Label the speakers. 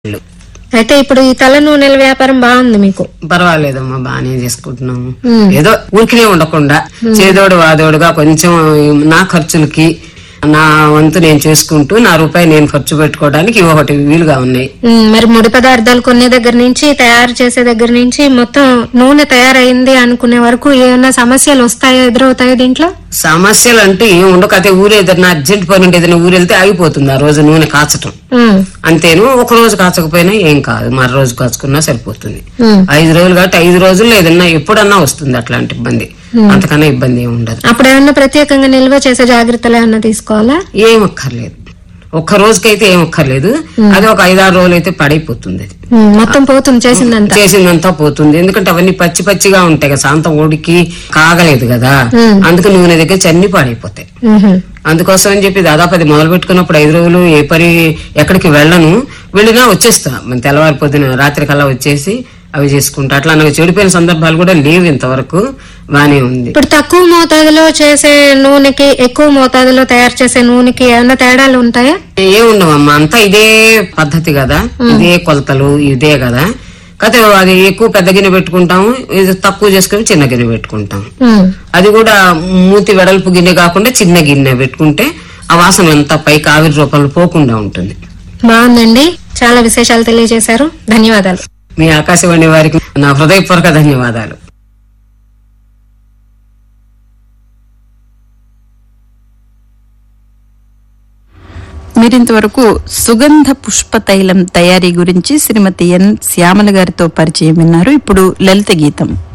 Speaker 1: అయితే ఇప్పుడు ఈ తల నూనెల వ్యాపారం బాగుంది మీకు
Speaker 2: పర్వాలేదమ్మా బాగానే చేసుకుంటున్నాము
Speaker 1: మ్మ్.
Speaker 2: ఏదో ఊరికినే ఉండకుండా చేదోడు వాదోడుగా కొంచెం నా ఖర్చులకి నా వంతు నేను చేసుకుంటూ నా రూపాయి నేను ఖర్చు పెట్టుకోవడానికి ఇవి ఒకటి వీలుగా ఉన్నాయి
Speaker 1: ఉమ్, మరి ముడి పదార్థాలు కొనే దగ్గర నుంచి తయారు చేసే దగ్గర నుంచి మొత్తం నూనె తయారైంది అనుకునే వరకు ఏమైనా సమస్యలు వస్తాయో ఎదురవుతాయో దీంట్లో
Speaker 2: సమస్యలు అంటే ఏం ఉండవు అయితే ఊరు ఏదైనా అర్జెంట్ పని ఉంటే ఏదైనా ఊరు వెళ్తే ఆగిపోతుంది ఆ రోజు నూనె కాచటం
Speaker 1: ఉమ్,
Speaker 2: అంతేను ఒక రోజు కాచకపోయినా ఏం కాదు మరో రోజు కాచుకున్నా సరిపోతుంది
Speaker 1: ఉమ్.
Speaker 2: ఐదు రోజులు కాబట్టి ఐదు రోజుల్లో ఏదన్నా ఎప్పుడన్నా వస్తుంది అట్లాంటి ఇబ్బంది అంతకన్నా ఇబ్బంది ఏమి ఉండదు
Speaker 1: అప్పుడు ఏమన్నా ప్రత్యేకంగా నిల్వ చేసే జాగ్రత్తలు ఏమన్నా తీసుకోవాలా
Speaker 2: ఏం అక్కర్లేదు ఒక్క రోజుకైతే ఏం అక్కర్లేదు అది ఒక ఐదారు రోజులు అయితే పడైపోతుంది అది
Speaker 1: ఉమ్, మొత్తం పోతుంది చేసిందంతా
Speaker 2: చేసిందంతా పోతుంది ఎందుకంటే అవన్నీ పచ్చి పచ్చిగా ఉంటాయి కదా శాంతం ఉడికి కాగలేదు కదా
Speaker 1: మ్మ్.
Speaker 2: అందుకు నూనె దగ్గర చన్ని పాడైపోతాయి
Speaker 1: ఉహు,
Speaker 2: అందుకోసం అని చెప్పి దాదాపు అది మొదలు పెట్టుకున్నప్పుడు ఐదు రోజులు ఏ పని ఎక్కడికి వెళ్ళను వెళ్ళినా వచ్చేస్తా మన తెల్లవారి పొద్దున రాత్రి కల్లా వచ్చేసి అవి చేసుకుంటా అట్లా నాకు చెడిపోయిన సందర్భాలు కూడా లేవు ఇంతవరకు బానే ఉంది
Speaker 1: ఇప్పుడు తక్కువ మోతాదులో చేసే నూనెకి ఎక్కువ మోతాదులో తయారు చేసే నూనెకి ఏమైనా తేడాలు ఉంటాయా
Speaker 2: ఏముండవమ్మా అంతా ఇదే పద్ధతి కదా ఇదే కొలతలు ఇదే కదా కాకపోతే అది ఎక్కువ పెద్ద గిన్నె పెట్టుకుంటాము ఇది తక్కువ చేసుకుని చిన్న గిన్నె పెట్టుకుంటాం
Speaker 1: ఉమ్,
Speaker 2: అది కూడా మూతి వెడల్పు గిన్నె కాకుండా చిన్న గిన్నె పెట్టుకుంటే ఆ వాసన అంతా పైకి ఆవిరి రూపంలో పోకుండా ఉంటుంది
Speaker 1: బాగుందండి చాలా విశేషాలు తెలియజేశారు ధన్యవాదాలు
Speaker 2: మీ ఆకాశవాణి వారికి నా హృదయపూర్వక ధన్యవాదాలు
Speaker 3: మీరింతవరకు సుగంధ పుష్ప తైలం తయారీ గురించి శ్రీమతి ఎన్ శ్యామల గారితో పరిచయం విన్నారు ఇప్పుడు లలిత గీతం